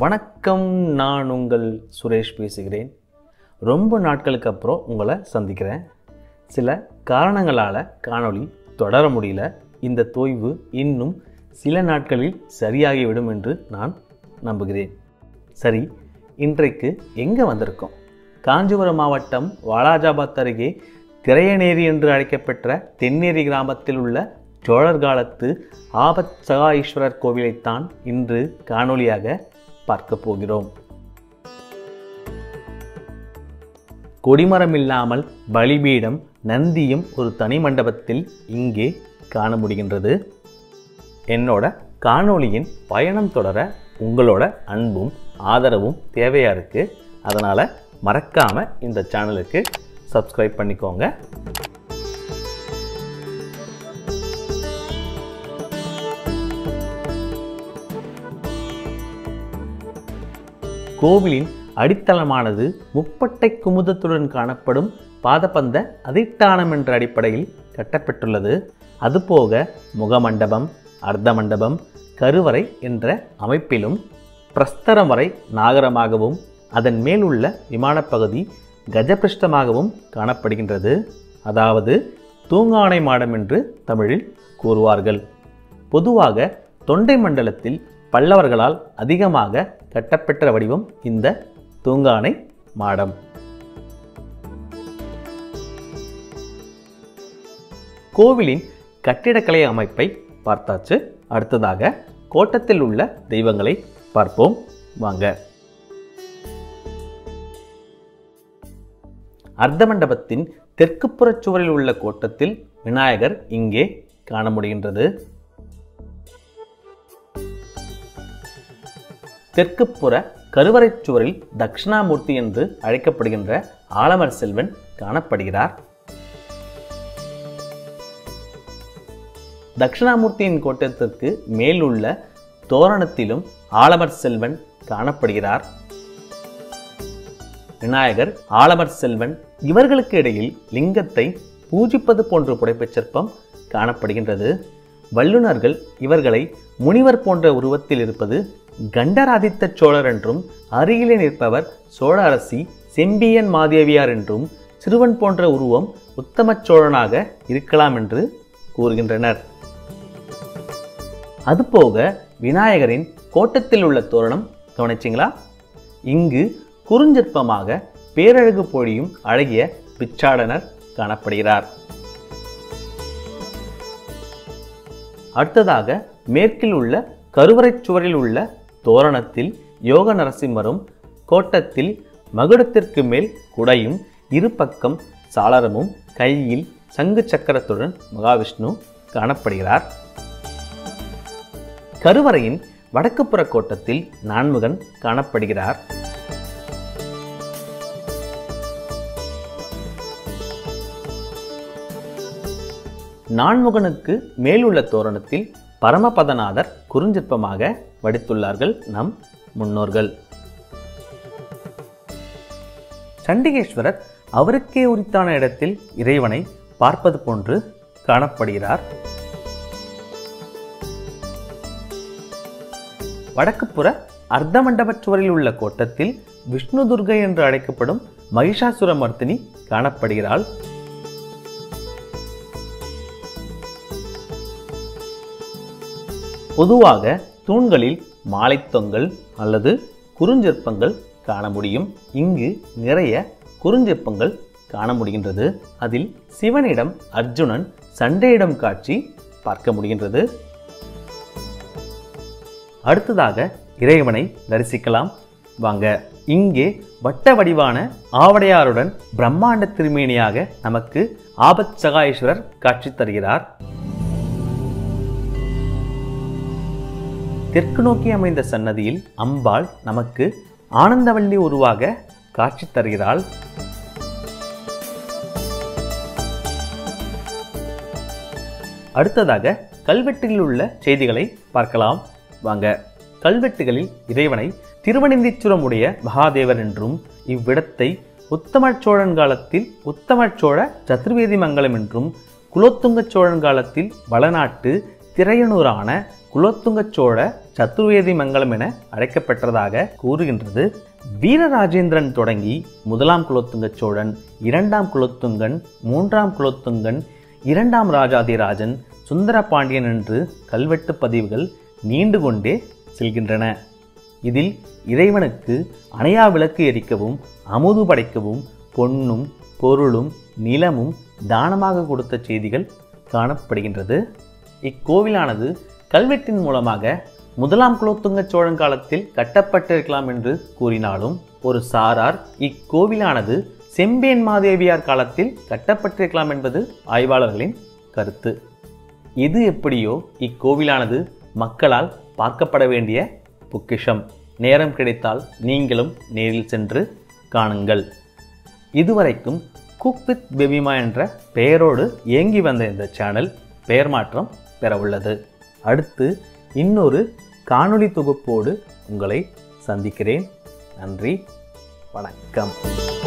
வணக்கம் நான் உங்கள் சுரேஷ் பேசுகிறேன் ரொம்ப நாட்களுக்கு அப்புறம் உங்களை சந்திக்கிறேன் சில காரணங்களால் காணொளி தொடர முடியல இந்த தொய்வு இன்னும் சில நாட்களில் சரியாகிவிடும் என்று நான் நம்புகிறேன் சரி இன்றைக்கு எங்கே வந்திருக்கோம் காஞ்சிபுரம் மாவட்டம் வாலாஜாபாத் அருகே திரையநேரி என்று அழைக்கப்பெற்ற தென்னேரி கிராமத்தில் உள்ள சோழர் காலத்து ஆபத் சகாஈஸ்வரர் கோவிலைத்தான் இன்று காணொளியாக பார்க்க போகிறோம் கொடிமரம் இல்லாமல் பலிபீடம் நந்தியும் ஒரு தனி மண்டபத்தில் இங்கே காண முடிகின்றது என்னோட காணொளியின் பயணம் தொடர உங்களோட அன்பும் ஆதரவும் தேவையாக இருக்குது அதனால் மறக்காமல் இந்த சேனலுக்கு சப்ஸ்கிரைப் பண்ணிக்கோங்க கோவிலின் அடித்தளமானது முப்பட்டை குமுதத்துடன் காணப்படும் பாதபந்த அதிட்டானம் என்ற அடிப்படையில் கட்டப்பட்டுள்ளது அதுபோக முகமண்டபம் அர்த்த மண்டபம் கருவறை என்ற அமைப்பிலும் பிரஸ்தரம் வரை நாகரமாகவும் அதன் மேல் உள்ள விமானப்பகுதி கஜபிருஷ்டமாகவும் காணப்படுகின்றது அதாவது தூங்கானை மாடம் என்று தமிழில் கூறுவார்கள் பொதுவாக தொண்டை மண்டலத்தில் பல்லவர்களால் அதிகமாக கட்டப்பெற்ற வடிவம் இந்த தூங்கானை மாடம் கோவிலின் கட்டிடக்கலை அமைப்பை பார்த்தாச்சு அடுத்ததாக கோட்டத்தில் உள்ள தெய்வங்களை பார்ப்போம் வாங்க அர்த்த மண்டபத்தின் தெற்குப்புறச் சுவரில் உள்ள கோட்டத்தில் விநாயகர் இங்கே காண முடிகின்றது தெற்குப்புற கருவறைச் சுவரில் தட்சிணாமூர்த்தி என்று அழைக்கப்படுகின்ற ஆலமர் செல்வன் காணப்படுகிறார் தட்சிணாமூர்த்தியின் கோட்டத்திற்கு மேலுள்ள தோரணத்திலும் ஆலமர் செல்வன் காணப்படுகிறார் விநாயகர் ஆலமர் செல்வன் இவர்களுக்கு இடையில் லிங்கத்தை பூஜிப்பது போன்ற புடைப்புச் சிற்பம் காணப்படுகின்றது வல்லுநர்கள் இவர்களை முனிவர் போன்ற உருவத்தில் இருப்பது கண்டராதித்த சோழர் என்றும் அருகிலே நிற்பவர் சோழ அரசி செம்பியன் மாதேவியார் என்றும் சிறுவன் போன்ற உருவம் உத்தம சோழனாக இருக்கலாம் என்று கூறுகின்றனர் அதுபோக விநாயகரின் கோட்டத்தில் உள்ள தோரணம் கவனிச்சிங்களா இங்கு குறுஞ்சிற்பமாக பேரழகு பொழியும் அழகிய பிச்சாடனர் காணப்படுகிறார் அடுத்ததாக மேற்கில் உள்ள கருவறைச் சுவரில் உள்ள தோரணத்தில் யோக நரசிம்மரும் கோட்டத்தில் மகுடத்திற்கு மேல் குடையும் இரு பக்கம் சாளரமும் கையில் சங்கு சக்கரத்துடன் மகாவிஷ்ணு காணப்படுகிறார் கருவறையின் வடக்குப்புற கோட்டத்தில் நான்முகன் காணப்படுகிறார் நான்முகனுக்கு மேலுள்ள தோரணத்தில் பரமபதநாதர் குறுஞ்சிற்பமாக வடித்துள்ளார்கள் நம் முன்னோர்கள் சண்டிகேஸ்வரர் அவருக்கே உரித்தான இடத்தில் இறைவனை பார்ப்பது போன்று காணப்படுகிறார் வடக்குப்புற அர்த்த மண்டபச் சுவரில் உள்ள கோட்டத்தில் விஷ்ணு துர்கை என்று அழைக்கப்படும் மகிஷாசுர மர்த்தினி காணப்படுகிறாள் பொதுவாக தூண்களில் மாலைத்தொங்கல் அல்லது குறுஞ்சிற்பங்கள் காண முடியும் இங்கு நிறைய குறுஞ்சிற்பங்கள் காண முடிகின்றது அதில் சிவனிடம் அர்ஜுனன் சண்டையிடம் காட்சி பார்க்க முடிகின்றது அடுத்ததாக இறைவனை தரிசிக்கலாம் வாங்க இங்கே வட்ட வடிவான ஆவடையாருடன் பிரம்மாண்ட திருமேனியாக நமக்கு ஆபத் சகாயேஸ்வரர் காட்சி தருகிறார் தெற்கு நோக்கி அமைந்த சன்னதியில் அம்பாள் நமக்கு ஆனந்தவள்ளி உருவாக காட்சி தருகிறாள் அடுத்ததாக கல்வெட்டில் உள்ள செய்திகளை பார்க்கலாம் வாங்க கல்வெட்டுகளில் இறைவனை திருவனந்தீச்சுரம் உடைய மகாதேவர் என்றும் இவ்விடத்தை உத்தமச் சோழன் காலத்தில் உத்தமச் சோழ சதுர்வேதி மங்கலம் என்றும் குலோத்துங்க சோழன் காலத்தில் வளநாட்டு திரையனூரான குலோத்துங்க சோழ சத்துர்வேதி மங்கலம் என அழைக்கப்பெற்றதாக கூறுகின்றது வீரராஜேந்திரன் தொடங்கி முதலாம் குலோத்துங்க சோழன் இரண்டாம் குலோத்துங்கன் மூன்றாம் குலோத்துங்கன் இரண்டாம் ராஜாதிராஜன் சுந்தரபாண்டியன் என்று கல்வெட்டு பதிவுகள் நீண்டு கொண்டே செல்கின்றன இதில் இறைவனுக்கு அணையா விளக்கு எரிக்கவும் அமுது படைக்கவும் பொன்னும் பொருளும் நிலமும் தானமாக கொடுத்த செய்திகள் காணப்படுகின்றது இக்கோவிலானது கல்வெட்டின் மூலமாக முதலாம் குலோத்துங்க சோழன் காலத்தில் கட்டப்பட்டிருக்கலாம் என்று கூறினாலும் ஒரு சாரார் இக்கோவிலானது செம்பியன் மாதேவியார் காலத்தில் கட்டப்பட்டிருக்கலாம் என்பது ஆய்வாளர்களின் கருத்து எது எப்படியோ இக்கோவிலானது மக்களால் பார்க்கப்பட வேண்டிய பொக்கிஷம் நேரம் கிடைத்தால் நீங்களும் நேரில் சென்று காணுங்கள் இதுவரைக்கும் குக் வித் பெபிமா என்ற பெயரோடு இயங்கி வந்த இந்த சேனல் பெயர் மாற்றம் பெற உள்ளது அடுத்து இன்னொரு காணொளி தொகுப்போடு உங்களை சந்திக்கிறேன் நன்றி வணக்கம்